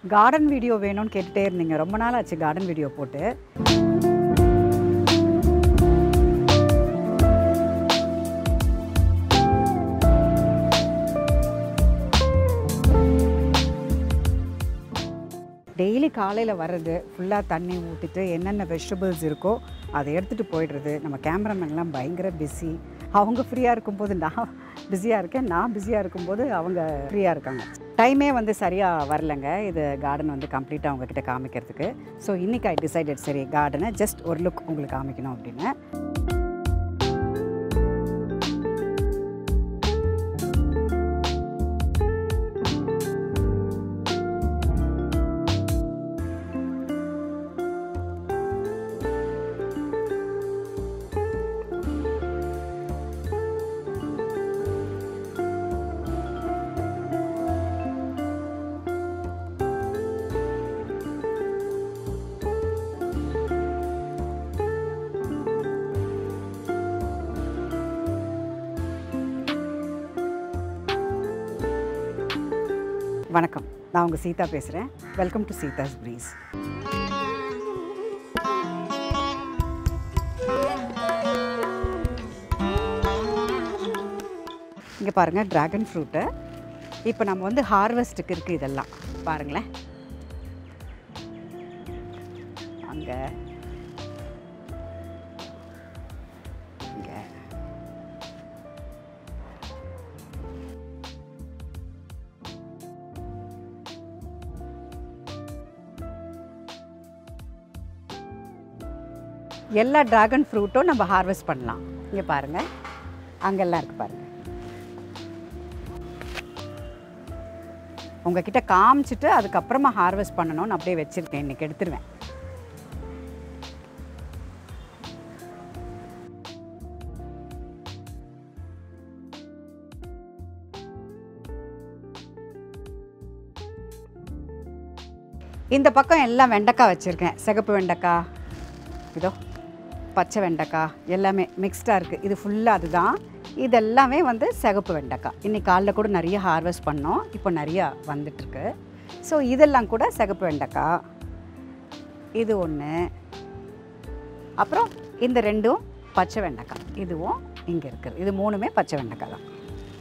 Garden video வேணும்னு கேட்டுட்டே இருந்தீங்க ரொம்ப நாள் ஆச்சு கார்டன் வீடியோ போட்டு டெய்லி காலையில் வர்றது ஃபுல்லாக தண்ணி ஊற்றிட்டு என்னென்ன வெஜிடபிள்ஸ் இருக்கோ அதை எடுத்துகிட்டு போயிடுறது நம்ம கேமராமேன்லாம் பயங்கர பிஸி அவங்க ஃப்ரீயாக இருக்கும்போது நான் பிஸியாக இருக்கேன் நான் பிஸியாக இருக்கும்போது அவங்க ஃப்ரீயாக இருக்காங்க டைமே வந்து சரியாக வரலங்க இது கார்டன் வந்து கம்ப்ளீட்டாக அவங்கக்கிட்ட காமிக்கிறதுக்கு ஸோ இன்றைக்கி ஐ டிசைடட் சரி கார்டனை ஜஸ்ட் ஒரு லுக் உங்களுக்கு காமிக்கணும் அப்படின்னு வணக்கம் நான் உங்கள் சீதா பேசுகிறேன் வெல்கம் டு சீதாஸ் ப்ரீஸ் இங்கே பாருங்கள் ட்ராகன் ஃப்ரூட்டு இப்போ நம்ம வந்து ஹார்வெஸ்ட்டுக்கு இருக்குது இதெல்லாம் பாருங்களேன் அங்கே இங்கே எல்லா ட்ராகன் ஃப்ரூட்டும் நம்ம ஹார்வெஸ்ட் பண்ணலாம் இங்கே பாருங்கள் அங்கெல்லாம் இருக்குது பாருங்கள் உங்ககிட்ட காமிச்சிட்டு அதுக்கப்புறமா ஹார்வெஸ்ட் பண்ணணும்னு அப்படியே வச்சுருக்கேன் இன்றைக்கி எடுத்துருவேன் இந்த பக்கம் எல்லாம் வெண்டைக்காய் வச்சுருக்கேன் சிகப்பு வெண்டைக்காய் இதோ பச்சை வெண்டைக்காய் எல்லாமே மிக்ஸ்டாக இருக்குது இது ஃபுல்லாக அதுதான் இதெல்லாமே வந்து சிகப்பு வெண்டைக்காய் இன்றைக்கி காலைல கூட நிறைய ஹார்வெஸ்ட் பண்ணோம் இப்போ நிறையா வந்துட்டுருக்கு ஸோ இதெல்லாம் கூட சிகப்பு வெண்டைக்காய் இது ஒன்று அப்புறம் இந்த ரெண்டும் பச்சை வெண்டைக்காய் இதுவும் இங்கே இருக்குது இது மூணுமே பச்சை வெண்டைக்காய் தான்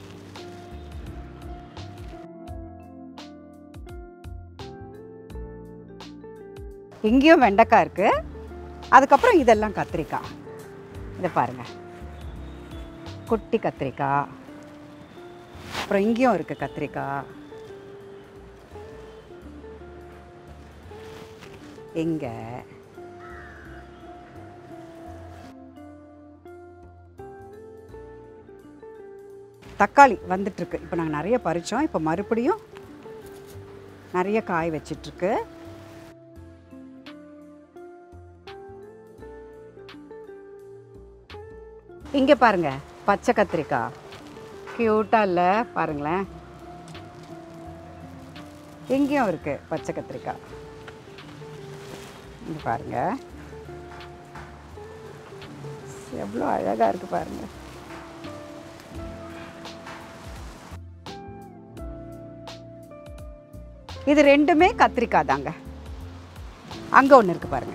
இங்கேயும் வெண்டைக்காய் இருக்குது அதுக்கப்புறம் இதெல்லாம் கத்திரிக்காய் இதை பாருங்கள் குட்டி கத்திரிக்காய் அப்புறம் இங்கேயும் இருக்குது கத்திரிக்காய் இங்கே தக்காளி வந்துட்டுருக்கு இப்போ நாங்கள் நிறைய பறித்தோம் இப்போ மறுபடியும் நிறைய காய் வச்சிட்ருக்கு இங்கே பாருங்க பச்சை கத்திரிக்காய் க்யூட்டாக இல்லை பாருங்களேன் இங்கேயும் இருக்குது பச்சை கத்திரிக்காய் இங்கே பாருங்க எவ்வளோ அழகாக இருக்குது பாருங்க இது ரெண்டுமே கத்திரிக்காய் தாங்க அங்கே ஒன்று இருக்குது பாருங்க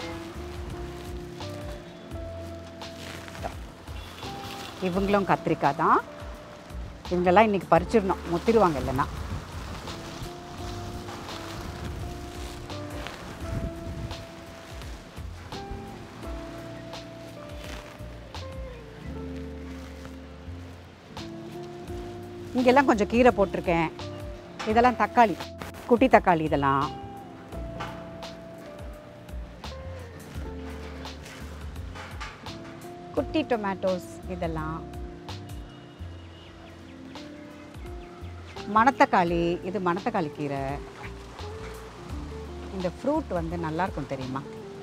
இவங்களும் கத்திரிக்காய் தான் இவங்கெல்லாம் இன்றைக்கி பறிச்சிடணும் முத்திருவாங்க இல்லைன்னா இங்கெல்லாம் கொஞ்சம் கீரை போட்டிருக்கேன் இதெல்லாம் தக்காளி குட்டி தக்காளி இதெல்லாம் குட்டி டொமேட்டோஸ் இதெல்லாம் மணத்தக்காளி இது மணத்தக்காளி கீரை இந்த ஃப்ரூட் வந்து நல்லா இருக்கும் தெரியுமா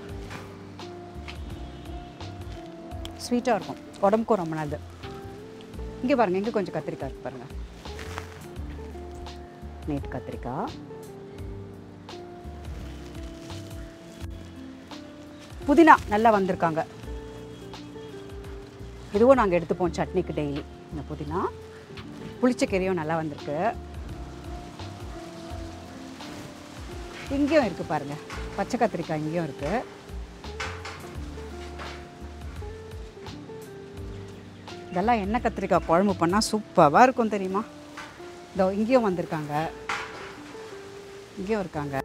ஸ்வீட்டாக இருக்கும் உடம்புக்கும் ரொம்ப நல்லது இங்கே பாருங்கள் இங்கே கொஞ்சம் கத்திரிக்காய் இருக்கு பாருங்கள் நீட் கத்திரிக்காய் புதினா நல்லா வந்திருக்காங்க இதுவும் நாங்கள் எடுத்துப்போம் சட்னிக்கு டெய்லி இந்த புதினா புளிச்சக்கீரையும் நல்லா வந்திருக்கு இங்கேயும் இருக்குது பாருங்கள் பச்சை கத்திரிக்காய் இங்கேயும் இருக்குது இதெல்லாம் எண்ணெய் கத்திரிக்காய் குழம்பு பண்ணால் சூப்பராக இருக்கும் தெரியுமா இதோ இங்கேயும் வந்திருக்காங்க இங்கேயும் இருக்காங்க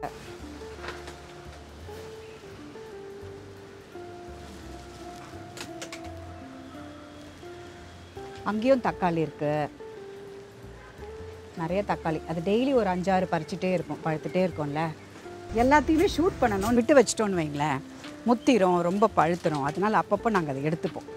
அங்கேயும் தக்காளி இருக்குது நிறைய தக்காளி அது டெய்லி ஒரு அஞ்சாறு பறிச்சுட்டே இருக்கும் பழுத்துட்டே இருக்கும்ல எல்லாத்தையுமே ஷூட் பண்ணணும்னு விட்டு வச்சிட்டோன்னு வைங்களேன் முத்திரும் ரொம்ப பழுத்துரும் அதனால அப்பப்போ நாங்கள் அதை எடுத்துப்போம்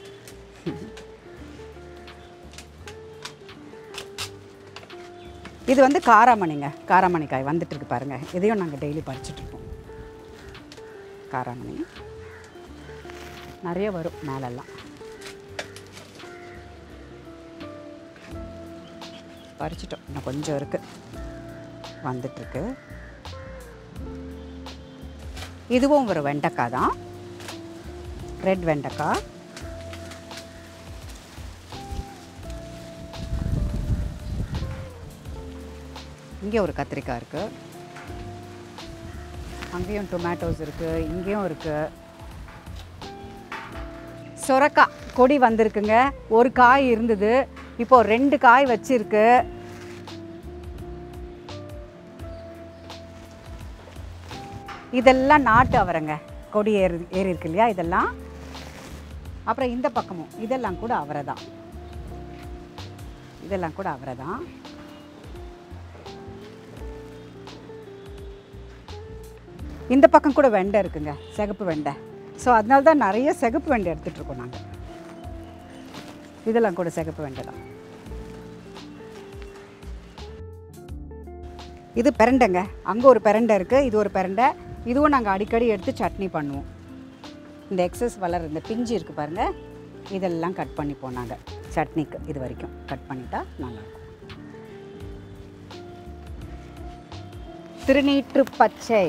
இது வந்து காராமணிங்க காராமணிக்காய் வந்துட்டு இருக்கு பாருங்க இதையும் நாங்கள் டெய்லி பறிச்சுட்டு இருப்போம் காராமணி நிறைய வரும் மேலெல்லாம் பறிச்சிட்டோம் இன்னும் கொஞ்சம் இருக்கு வந்துட்டுருக்கு இதுவும் ஒரு வெண்டைக்காய் தான் ரெட் வெண்டைக்காய் இங்கே ஒரு கத்திரிக்காய் இருக்குது அங்கேயும் டொமேட்டோஸ் இருக்குது இங்கேயும் இருக்குது சொரக்காய் கொடி வந்திருக்குங்க ஒரு காய் இருந்தது இப்போ ரெண்டு காய் வச்சிருக்கு இதெல்லாம் நாட்டு அவரைங்க கொடி ஏறி ஏறி இருக்கு இல்லையா இதெல்லாம் அப்புறம் இந்த பக்கமும் இதெல்லாம் கூட அவரை தான் இதெல்லாம் கூட அவரை தான் இந்த பக்கம் கூட வெண்டை இருக்குங்க சிகப்பு வெண்டை ஸோ அதனால தான் நிறைய சிகப்பு வெண்டை எடுத்துகிட்டு இருக்கோம் நாங்கள் இதெல்லாம் கூட சிகப்பு வெண்டை தான் இது பெரண்டைங்க அங்கே ஒரு பெரண்டை இருக்குது இது ஒரு பெரண்டை இதுவும் நாங்கள் அடிக்கடி எடுத்து சட்னி பண்ணுவோம் இந்த எக்ஸஸ் வளர் இந்த பிஞ்சு இருக்குது பாருங்கள் இதெல்லாம் கட் பண்ணி போனாங்க சட்னிக்கு இது வரைக்கும் கட் பண்ணிட்டா நல்லாயிருக்கும் திருநீற்று பச்சை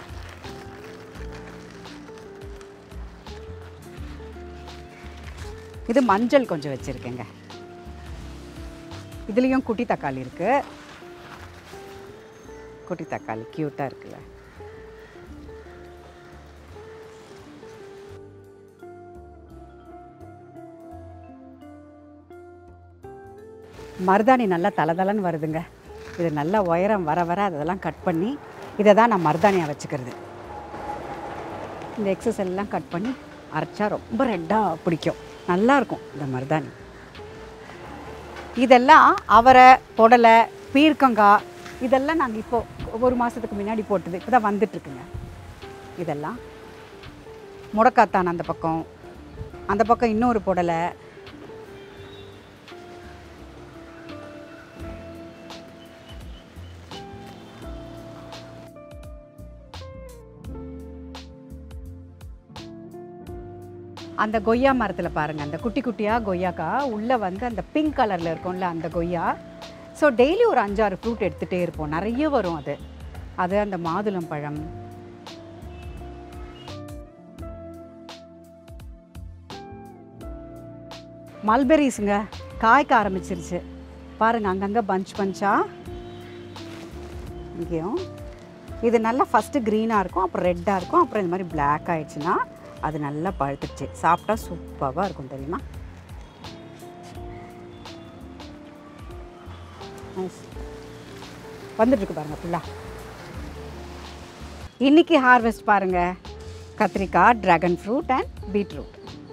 இது மஞ்சள் கொஞ்சம் வச்சுருக்கேங்க இதுலேயும் குட்டி தக்காளி இருக்கு குட்டி தக்காளி க்யூட்டாக இருக்குல்ல மருதாணி நல்லா தலதலன்னு வருதுங்க இது நல்லா உயரம் வர வர அதெல்லாம் கட் பண்ணி இதை தான் நான் மருதாணியாக வச்சுக்கிறது இந்த எக்ஸஸ் எல்லாம் கட் பண்ணி அரைச்சா ரொம்ப ரெட்டாக பிடிக்கும் நல்லா இருக்கும் இந்த மருதாணி இதெல்லாம் அவரை புடலை பீர்க்கங்காய் இதெல்லாம் நாங்கள் இப்போ ஒரு மாதத்துக்கு முன்னாடி போட்டது இப்போ தான் வந்துட்டுருக்குங்க இதெல்லாம் முடக்காத்தான் அந்த பக்கம் அந்த பக்கம் இன்னொரு புடலை அந்த கொய்யா மரத்தில் பாருங்கள் அந்த குட்டி குட்டியாக கொய்யாக்கா உள்ளே வந்து அந்த பிங்க் கலரில் இருக்கும்ல அந்த கொய்யா ஸோ டெய்லி ஒரு அஞ்சாறு ஃப்ரூட் எடுத்துகிட்டே இருப்போம் நிறைய வரும் அது அது அந்த மாதுளம் பழம் மல்பெரிஸுங்க காய்க்க ஆரம்பிச்சிருச்சு பாருங்கள் அங்கங்கே பஞ்ச் பஞ்சாக இங்கேயும் இது நல்லா ஃபஸ்ட்டு க்ரீனாக இருக்கும் அப்புறம் ரெட்டாக இருக்கும் அப்புறம் இந்த மாதிரி பிளாக் ஆயிடுச்சுன்னா அது நல்லா பழுத்துடுச்சு சாப்பிட்டா சூப்பராக இருக்கும் தெரியுமா நைஸ் வந்துட்டுருக்கு பாருங்கள் ஃபுல்லாக இன்னைக்கு ஹார்வெஸ்ட் பாருங்கள் கத்திரிக்காய் ட்ராகன் ஃப்ரூட் அண்ட் பீட்ரூட்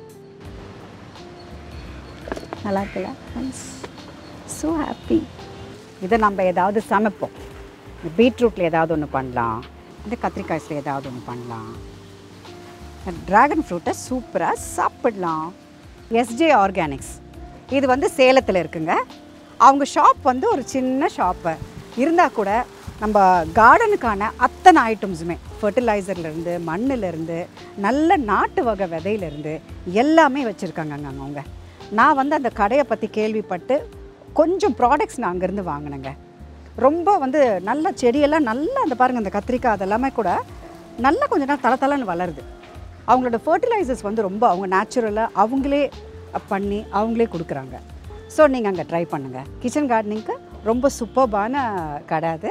நல்லா இருக்குல்ல நைஸ் ஸோ ஹாப்பி இதை நம்ம ஏதாவது சமைப்போம் பீட்ரூட்டில் ஏதாவது ஒன்று பண்ணலாம் இந்த கத்திரிக்காய்ஸில் ஏதாவது ஒன்று பண்ணலாம் ட்ராகன் ஃப்ரூட்டை சூப்பராக சாப்பிடலாம் எஸ்ஜே ஆர்கானிக்ஸ் இது வந்து சேலத்தில் இருக்குங்க அவங்க ஷாப் வந்து ஒரு சின்ன ஷாப்பு இருந்தால் கூட நம்ம கார்டனுக்கான அத்தனை ஐட்டம்ஸுமே ஃபர்டிலைசர்லேருந்து மண்ணிலேருந்து நல்ல நாட்டு வகை விதையிலேருந்து எல்லாமே வச்சுருக்காங்க அங்கே அவங்க நான் வந்து அந்த கடையை பற்றி கேள்விப்பட்டு கொஞ்சம் ப்ராடக்ட்ஸ் நான் அங்கேருந்து வாங்கினேங்க ரொம்ப வந்து நல்ல செடியெல்லாம் நல்லா அந்த பாருங்கள் அந்த கத்திரிக்காய் அதெல்லாமே கூட நல்லா கொஞ்ச நாள் தலை தலைன்னு வளருது அவங்களோட ஃபர்டிலைசர்ஸ் வந்து ரொம்ப அவங்க நேச்சுரலாக அவங்களே பண்ணி அவங்களே கொடுக்குறாங்க ஸோ நீங்கள் அங்கே ட்ரை பண்ணுங்கள் கிச்சன் கார்டனிங்க்கு ரொம்ப சூப்பர்பான கடை அது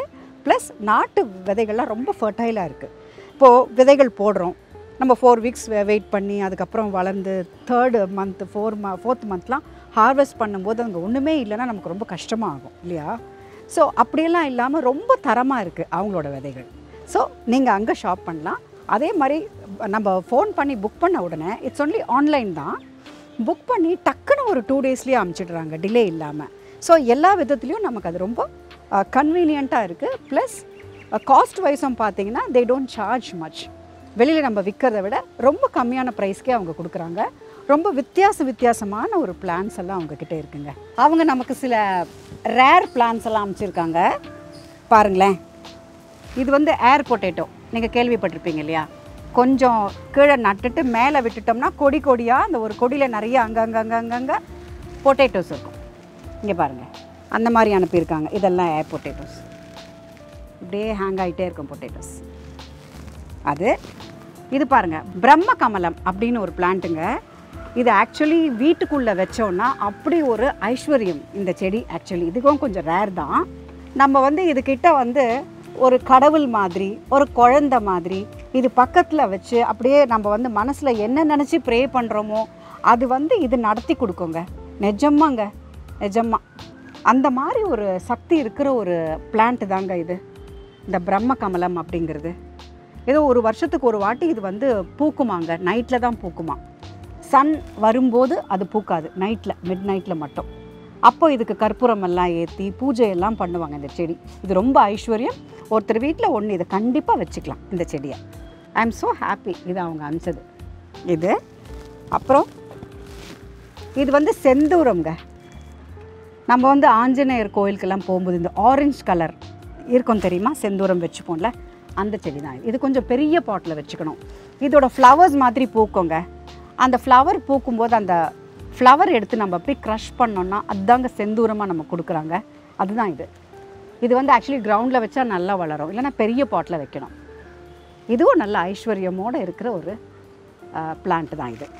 ப்ளஸ் நாட்டு விதைகள்லாம் ரொம்ப ஃபர்டைலாக இருக்குது இப்போது விதைகள் போடுறோம் நம்ம ஃபோர் வீக்ஸ் வெயிட் பண்ணி அதுக்கப்புறம் வளர்ந்து தேர்டு மந்த் ஃபோர் ம ஃபோர்த் மந்த்லாம் ஹார்வெஸ்ட் பண்ணும்போது அங்கே ஒன்றுமே இல்லைன்னா நமக்கு ரொம்ப கஷ்டமாக ஆகும் இல்லையா ஸோ அப்படியெல்லாம் இல்லாமல் ரொம்ப தரமாக இருக்குது அவங்களோட விதைகள் ஸோ நீங்கள் அங்கே ஷாப் பண்ணலாம் அதே மாதிரி நம்ம ஃபோன் பண்ணி புக் பண்ண உடனே இட்ஸ் ஒன்லி ஆன்லைன் தான் புக் பண்ணி டக்குன்னு ஒரு டூ டேஸ்லேயே அமுச்சிடுறாங்க டிலே இல்லாமல் ஸோ எல்லா விதத்துலேயும் நமக்கு அது ரொம்ப கன்வீனியண்ட்டாக இருக்குது ப்ளஸ் காஸ்ட் வைஸும் பார்த்தீங்கன்னா தே டோன்ட் சார்ஜ் மச் வெளியில் நம்ம விற்கிறத விட ரொம்ப கம்மியான ப்ரைஸ்க்கே அவங்க கொடுக்குறாங்க ரொம்ப வித்தியாச வித்தியாசமான ஒரு பிளான்ஸ் எல்லாம் அவங்கக்கிட்ட இருக்குங்க அவங்க நமக்கு சில ரேர் பிளான்ஸ் எல்லாம் அமைச்சிருக்காங்க பாருங்களேன் இது வந்து ஏர் பொட்டேட்டோ நீங்கள் கேள்விப்பட்டிருப்பீங்க இல்லையா கொஞ்சம் கீழே நட்டுட்டு மேலே விட்டுட்டோம்னா கொடி கொடியாக அந்த ஒரு கொடியில் நிறைய அங்கங்க அங்கங்க பொட்டேட்டோஸ் இருக்கும் இங்கே பாருங்கள் அந்த மாதிரி அனுப்பியிருக்காங்க இதெல்லாம் ஏர் பொட்டேட்டோஸ் இப்படியே ஹேங் ஆகிட்டே இருக்கும் பொட்டேட்டோஸ் அது இது பாருங்க பிரம்ம கமலம் அப்படின்னு ஒரு பிளான்ட்டுங்க இது ஆக்சுவலி வீட்டுக்குள்ளே வச்சோன்னா அப்படி ஒரு ஐஸ்வர்யம் இந்த செடி ஆக்சுவலி இதுக்கும் கொஞ்சம் ரேர் தான் நம்ம வந்து இதுக்கிட்ட வந்து ஒரு கடவுள் மாதிரி ஒரு குழந்தை மாதிரி இது பக்கத்தில் வச்சு அப்படியே நம்ம வந்து மனசில் என்ன நினச்சி ப்ரே பண்ணுறோமோ அது வந்து இது நடத்தி கொடுக்குங்க நிஜமாங்க நிஜமா அந்த மாதிரி ஒரு சக்தி இருக்கிற ஒரு பிளான்ட் தாங்க இது இந்த பிரம்ம கமலம் அப்படிங்கிறது ஏதோ ஒரு வருஷத்துக்கு ஒரு வாட்டி இது வந்து பூக்குமாங்க நைட்டில் தான் பூக்குமா சன் வரும்போது அது பூக்காது நைட்டில் மிட் நைட்டில் மட்டும் அப்போ இதுக்கு கற்பூரம் எல்லாம் ஏற்றி பூஜை எல்லாம் பண்ணுவாங்க இந்த செடி இது ரொம்ப ஐஸ்வர்யம் ஒருத்தர் வீட்டில் ஒன்று இதை கண்டிப்பாக வச்சுக்கலாம் இந்த செடியை ஐ எம் ஸோ ஹாப்பி இது அவங்க அனுப்பிச்சது இது அப்புறம் இது வந்து செந்தூரம்ங்க நம்ம வந்து ஆஞ்சநேயர் கோயிலுக்கெல்லாம் போகும்போது இந்த ஆரஞ்சு கலர் இருக்கும் தெரியுமா செந்தூரம் வச்சுப்போம்ல அந்த செடி தான் இது. இது கொஞ்சம் பெரிய பாட்டில் வச்சுக்கணும் இதோட ஃப்ளவர்ஸ் மாதிரி பூக்குங்க அந்த ஃப்ளவர் பூக்கும்போது அந்த ஃப்ளவர் எடுத்து நம்ம அப்படியே க்ரஷ் பண்ணோம்னா அதுதாங்க செந்தூரமாக நம்ம கொடுக்குறாங்க அதுதான் இது இது வந்து ஆக்சுவலி கிரவுண்டில் வச்சா நல்லா வளரும் இல்லைன்னா பெரிய பாட்டில் வைக்கணும் இதுவும் நல்ல ஐஸ்வர்யமோடு இருக்கிற ஒரு பிளான்ட் தான் இது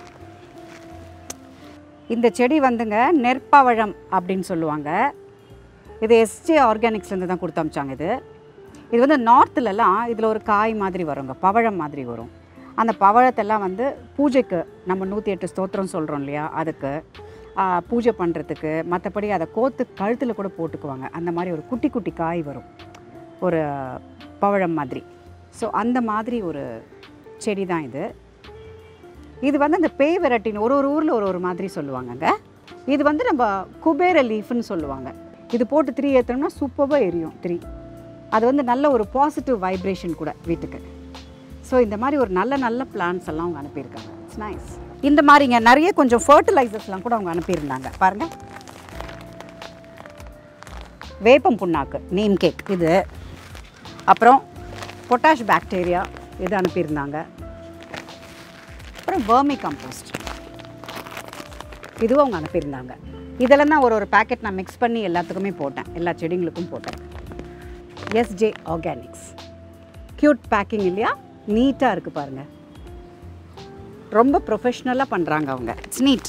இந்த செடி வந்துங்க நெற்பவழம் அப்படின்னு சொல்லுவாங்க இது எஸ்ஜே ஆர்கானிக்ஸ்லேருந்து தான் கொடுத்து அமிச்சாங்க இது இது வந்து நார்த்துலலாம் இதில் ஒரு காய் மாதிரி வருங்க பவழம் மாதிரி வரும் அந்த பவழத்தெல்லாம் வந்து பூஜைக்கு நம்ம நூற்றி எட்டு ஸ்தோத்திரம் சொல்கிறோம் இல்லையா அதுக்கு ஆ, பூஜை பண்ணுறதுக்கு மற்றபடி அதை கோத்து கழுத்தில் கூட போட்டுக்குவாங்க அந்த மாதிரி ஒரு குட்டி குட்டி காய் வரும் ஒரு பவழம் மாதிரி ஸோ அந்த மாதிரி ஒரு செடி தான் இது இது வந்து அந்த பேய் வெரைட்டின்னு ஒரு ஒரு ஊரில் ஒரு ஒரு மாதிரி சொல்லுவாங்கங்க இது வந்து நம்ம குபேர லீஃப்னு சொல்லுவாங்க இது போட்டு திரி ஏற்றோம்னா சூப்பராக எரியும் திரி அது வந்து நல்ல ஒரு பாசிட்டிவ் வைப்ரேஷன் கூட வீட்டுக்கு ஸோ இந்த மாதிரி ஒரு நல்ல நல்ல பிளான்ஸ் எல்லாம் அவங்க அனுப்பியிருக்காங்க இட்ஸ் நைஸ் இந்த மாதிரிங்க நிறைய கொஞ்சம் ஃபர்டிலைசர்ஸ்லாம் கூட அவங்க அனுப்பியிருந்தாங்க பாருங்கள் வேப்பம் புண்ணாக்கு நீம் கேக் இது அப்புறம் பொட்டாஷ் பாக்டீரியா இது அனுப்பியிருந்தாங்க அப்புறம் வேர்மி கம்போஸ்ட் இதுவும் அவங்க அனுப்பியிருந்தாங்க இதெல்லாம் தான் ஒரு ஒரு பேக்கெட் நான் மிக்ஸ் பண்ணி எல்லாத்துக்குமே போட்டேன் எல்லா செடிங்களுக்கும் போட்டேன் எஸ்ஜே ஆர்கானிக்ஸ் க்யூட் பேக்கிங் இல்லையா நீட்டாக இருக்குது பாருங்கள் ரொம்ப ப்ரொஃபஷ்னலாக பண்ணுறாங்க அவங்க இட்ஸ் நீட்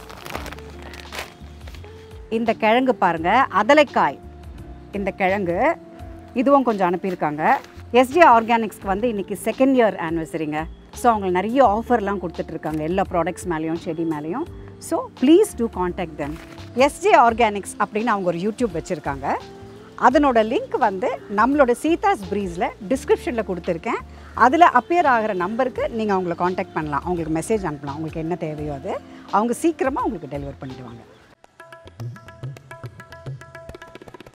இந்த கிழங்கு பாருங்க அதலைக்காய் இந்த கிழங்கு இதுவும் கொஞ்சம் அனுப்பியிருக்காங்க எஸ்ஜே ஆர்கானிக்ஸ்க்கு வந்து இன்றைக்கி செகண்ட் இயர் ஆனிவர்சரிங்க ஸோ அவங்களுக்கு நிறைய ஆஃபர்லாம் கொடுத்துட்ருக்காங்க எல்லா ப்ராடக்ட்ஸ் மேலேயும் செடி மேலேயும் so please do contact them SJ organics அப்படின்னு அவங்க ஒரு யூடியூப் வச்சுருக்காங்க அதனோட லிங்க் வந்து நம்மளோட சீதாஸ் ப்ரீஸில் டிஸ்கிரிப்ஷனில் கொடுத்துருக்கேன் அதில் அப்பியர் ஆகிற நம்பருக்கு நீங்கள் அவங்கள காண்டாக்ட் பண்ணலாம் அவங்களுக்கு மெசேஜ் அனுப்பலாம் உங்களுக்கு என்ன தேவையோ அது அவங்க சீக்கிரமாக உங்களுக்கு டெலிவர் பண்ணிடுவாங்க